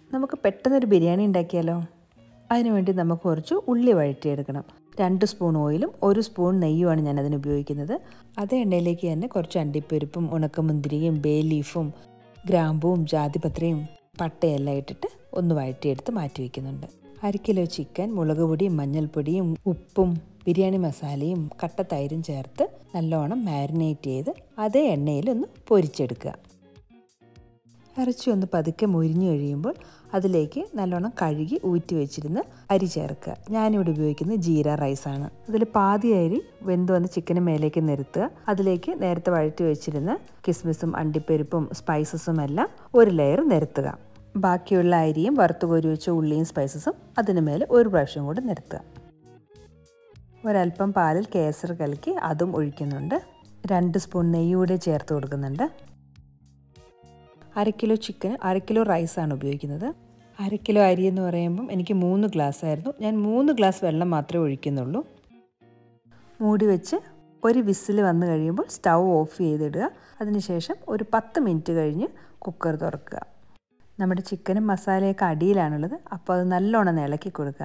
നമുക്ക് പെട്ടെന്നൊരു ബിരിയാണി ഉണ്ടാക്കിയാലോ അതിനുവേണ്ടി നമുക്ക് കുറച്ച് ഉള്ളി വഴറ്റിയെടുക്കണം രണ്ട് സ്പൂൺ ഓയിലും ഒരു സ്പൂൺ നെയ്യുമാണ് ഞാൻ അതിന് ഉപയോഗിക്കുന്നത് അതേ എണ്ണയിലേക്ക് തന്നെ കുറച്ച് അണ്ടിപ്പരിപ്പും ഉണക്കമുന്തിരിയും ബേ ലീഫും ഗ്രാമ്പുവും ജാതിപത്രയും പട്ടയെല്ലാം ഇട്ടിട്ട് ഒന്ന് വഴറ്റിയെടുത്ത് മാറ്റി വയ്ക്കുന്നുണ്ട് അര കിലോ ചിക്കൻ മുളക് പൊടിയും മഞ്ഞൾപ്പൊടിയും ഉപ്പും ബിരിയാണി മസാലയും കട്ടത്തൈരും ചേർത്ത് നല്ലോണം മാരിനേറ്റ് ചെയ്ത് അതേ എണ്ണയിൽ ഒന്ന് പൊരിച്ചെടുക്കുക ഇറച്ചി ഒന്ന് പതുക്കെ മുരിഞ്ഞു കഴിയുമ്പോൾ അതിലേക്ക് നല്ലോണം കഴുകി ഊറ്റി വെച്ചിരുന്ന് അരി ചേർക്കുക ഞാനിവിടെ ഉപയോഗിക്കുന്നത് ജീര റൈസാണ് അതിൽ പാതി അരി വെന്ത് വന്ന് ചിക്കന് മേലേക്ക് നിരത്തുക അതിലേക്ക് നേരത്തെ വഴറ്റി വെച്ചിരുന്ന കിസ്മിസും അണ്ടിപ്പരിപ്പും സ്പൈസസും എല്ലാം ഒരു ലെയർ നിരത്തുക ബാക്കിയുള്ള അരിയും വറുത്ത് കോരി വെച്ച ഉള്ളിയും സ്പൈസസും അതിന് മേലെ ഒരു പ്രാവശ്യം കൂടെ നിരത്തുക ഒരല്പം പാലിൽ കേസർ കലക്കി അതും ഒഴിക്കുന്നുണ്ട് രണ്ട് സ്പൂൺ നെയ്യ് കൂടെ ചേർത്ത് കൊടുക്കുന്നുണ്ട് അര കിലോ ചിക്കന് അര കിലോ റൈസാണ് ഉപയോഗിക്കുന്നത് അര കിലോ അരി എന്ന് പറയുമ്പം എനിക്ക് മൂന്ന് ഗ്ലാസ് ആയിരുന്നു ഞാൻ മൂന്ന് ഗ്ലാസ് വെള്ളം മാത്രമേ ഒഴിക്കുന്നുള്ളൂ മൂടി വെച്ച് ഒരു വിസിൽ വന്നു കഴിയുമ്പോൾ സ്റ്റൗ ഓഫ് ചെയ്തിടുക അതിനുശേഷം ഒരു പത്ത് മിനിറ്റ് കഴിഞ്ഞ് കുക്കർ തുറക്കുക നമ്മുടെ ചിക്കനും മസാലയൊക്കെ അടിയിലാണുള്ളത് അപ്പോൾ അത് നല്ലോണം ഇളക്കി കൊടുക്കുക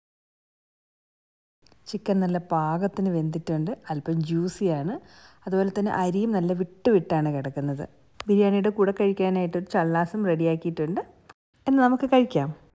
ചിക്കൻ നല്ല പാകത്തിന് വെന്തിട്ടുണ്ട് അല്പം ജ്യൂസിയാണ് അതുപോലെ തന്നെ അരിയും നല്ല വിട്ട് വിട്ടാണ് കിടക്കുന്നത് ബിരിയാണിയുടെ കൂടെ കഴിക്കാനായിട്ട് ഒരു ചള്ളാസം റെഡിയാക്കിയിട്ടുണ്ട് എന്ന് നമുക്ക് കഴിക്കാം